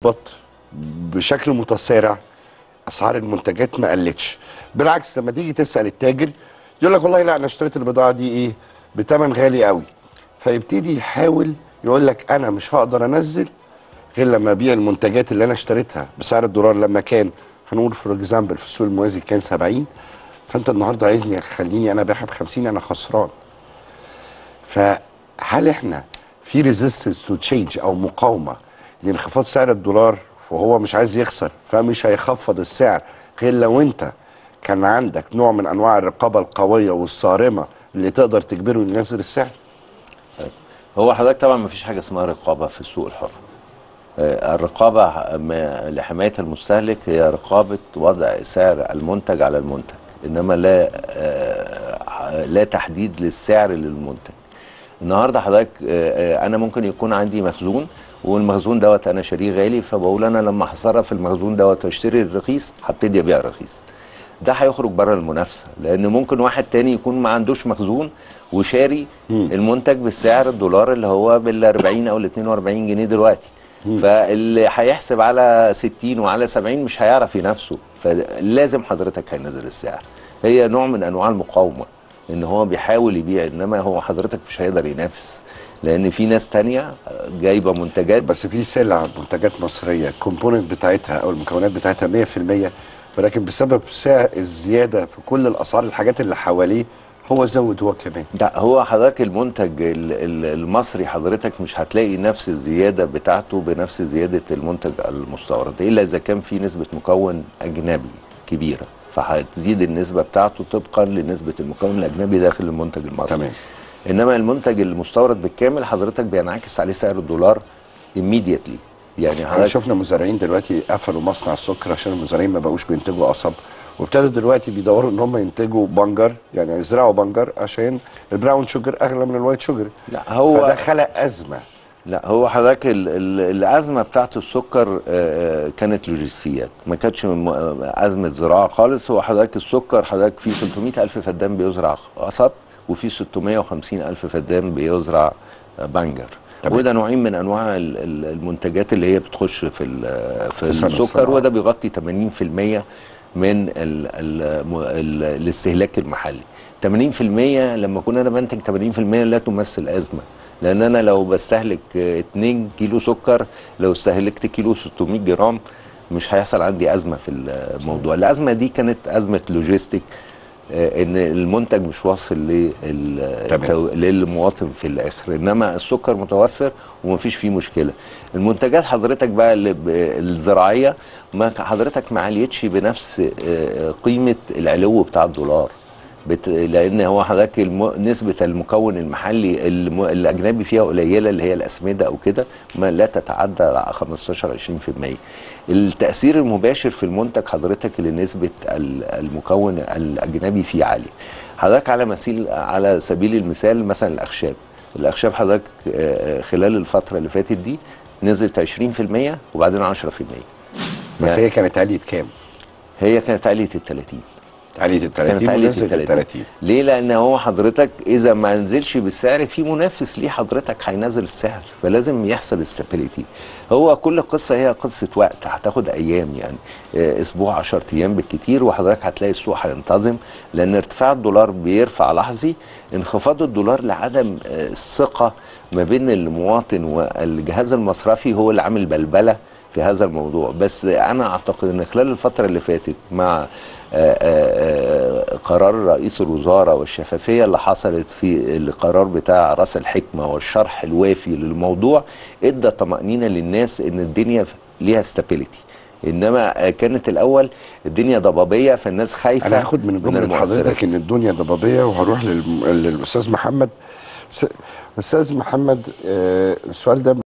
بتهبط بشكل متسارع اسعار المنتجات ما قلتش بالعكس لما تيجي تسال التاجر يقول لك والله لا انا اشتريت البضاعه دي ايه بثمن غالي قوي فيبتدي يحاول يقول لك انا مش هقدر انزل غير لما ابيع المنتجات اللي انا اشتريتها بسعر الدولار لما كان هنقول فور اكزامبل في السوق الموازي كان 70 فانت النهارده عايزني خليني انا ابيعها ب 50 انا خسران فهل احنا في ريزيستنس تو تشينج او مقاومه لانخفاض سعر الدولار وهو مش عايز يخسر فمش هيخفض السعر غير لو انت كان عندك نوع من انواع الرقابه القويه والصارمه اللي تقدر تجبره ينزل السعر هو حضرتك طبعا ما فيش حاجه اسمها رقابه في السوق الحر آه، الرقابه م- لحمايه المستهلك هي رقابه وضع سعر المنتج على المنتج انما لا آه، لا تحديد للسعر للمنتج النهارده حضرتك آه، آه، انا ممكن يكون عندي مخزون والمخزون دوت انا شاريه غالي فبقول انا لما هصرف المخزون دوت واشتري الرخيص هبتدي ابيع رخيص ده هيخرج بره المنافسه لان ممكن واحد تاني يكون ما عندوش مخزون وشاري المنتج بالسعر الدولار اللي هو بال 40 او ال 42 جنيه دلوقتي فاللي هيحسب على 60 وعلى 70 مش هيعرف ينافسه فلازم حضرتك هينزل السعر هي نوع من انواع المقاومه ان هو بيحاول يبيع انما هو حضرتك مش هيقدر ينافس لان في ناس تانية جايبه منتجات بس في سلع منتجات مصريه الكومبوننت بتاعتها او المكونات بتاعتها 100% ولكن بسبب سعر الزياده في كل الاسعار الحاجات اللي حواليه هو زود هو كمان لا هو حضرتك المنتج ال- ال- المصري حضرتك مش هتلاقي نفس الزياده بتاعته بنفس زياده المنتج المستورد الا اذا كان في نسبه مكون اجنبي كبيره فهتزيد النسبه بتاعته طبقا لنسبه المكون الاجنبي داخل المنتج المصري تمام. انما المنتج المستورد بالكامل حضرتك بينعكس عليه سعر الدولار immediately يعني احنا حضرتك شفنا مزارعين دلوقتي قفلوا مصنع السكر عشان المزارعين ما بقوش بينتجوا قصب وابتدوا دلوقتي بيدوروا ان هم ينتجوا بنجر يعني يزرعوا بنجر عشان البراون شوجر اغلى من الوايت شوجر لا هو فده خلق ازمه لا هو حضرتك ال- ال- الازمه بتاعت السكر آه، آه، كانت لوجستيات ما كانتش م- آه، ازمه زراعه خالص هو حضرتك السكر حضرتك في 300 الف فدان بيزرع قصب وفي 650 الف فدان بيزرع آه، بنجر تمام. وده نوعين من انواع ال- ال- المنتجات اللي هي بتخش في ال- في في سنة السكر الصناعة. وده بيغطي 80% من ال ال ال الاستهلاك المحلي 80% لما كنا انا بنتج 80% لا تمثل ازمه لان انا لو بستهلك آه، 2 كيلو سكر لو استهلكت كيلو 600 جرام مش هيحصل عندي ازمه في الموضوع الازمه دي كانت ازمه لوجيستيك آه، ان المنتج مش واصل لل- تمام. التو- للمواطن في الاخر انما السكر متوفر ومفيش فيه مشكله المنتجات حضرتك بقى اللي ب- الزراعيه ما ك- حضرتك ما عليتش بنفس آه، آه، قيمه العلو بتاع الدولار بت... لان هو حضرتك الم... نسبه المكون المحلي الم... الاجنبي فيها قليله اللي هي الاسمده او كده ما لا تتعدى على 15 20% التاثير المباشر في المنتج حضرتك لنسبه ال- المكون الاجنبي فيه عاليه حضرتك على مثيل على سبيل المثال مثلا الاخشاب الاخشاب حضرتك آه، آه، خلال الفتره اللي فاتت دي نزلت 20% وبعدين 10% بس يعني هي كانت عاليه كام؟ هي كانت عاليه ال 30 عاليه ال 30 كانت عاليه ونزلت ال ال 30 30 ليه؟ لان هو حضرتك اذا ما نزلش بالسعر في منافس ليه حضرتك هينزل السعر فلازم يحصل استابيليتي هو كل قصه هي قصه وقت هتاخد ايام يعني آه، اسبوع 10 ايام بالكتير وحضرتك هتلاقي السوق هينتظم لان ارتفاع الدولار بيرفع لحظي انخفاض الدولار لعدم آه، الثقه ما بين المواطن والجهاز المصرفي هو اللي عامل بلبله في هذا الموضوع بس انا اعتقد ان خلال الفتره اللي فاتت مع آه، آه، آه، قرار رئيس الوزراء والشفافيه اللي حصلت في القرار بتاع راس الحكمه والشرح الوافي للموضوع ادى طمانينه للناس ان الدنيا ليها ستابيليتي انما آه، كانت الاول الدنيا ضبابيه فالناس خايفه انا هاخد من جمله المؤثرات. حضرتك ان الدنيا ضبابيه وهروح للم- للاستاذ محمد أستاذ- استاذ محمد آه، السؤال ده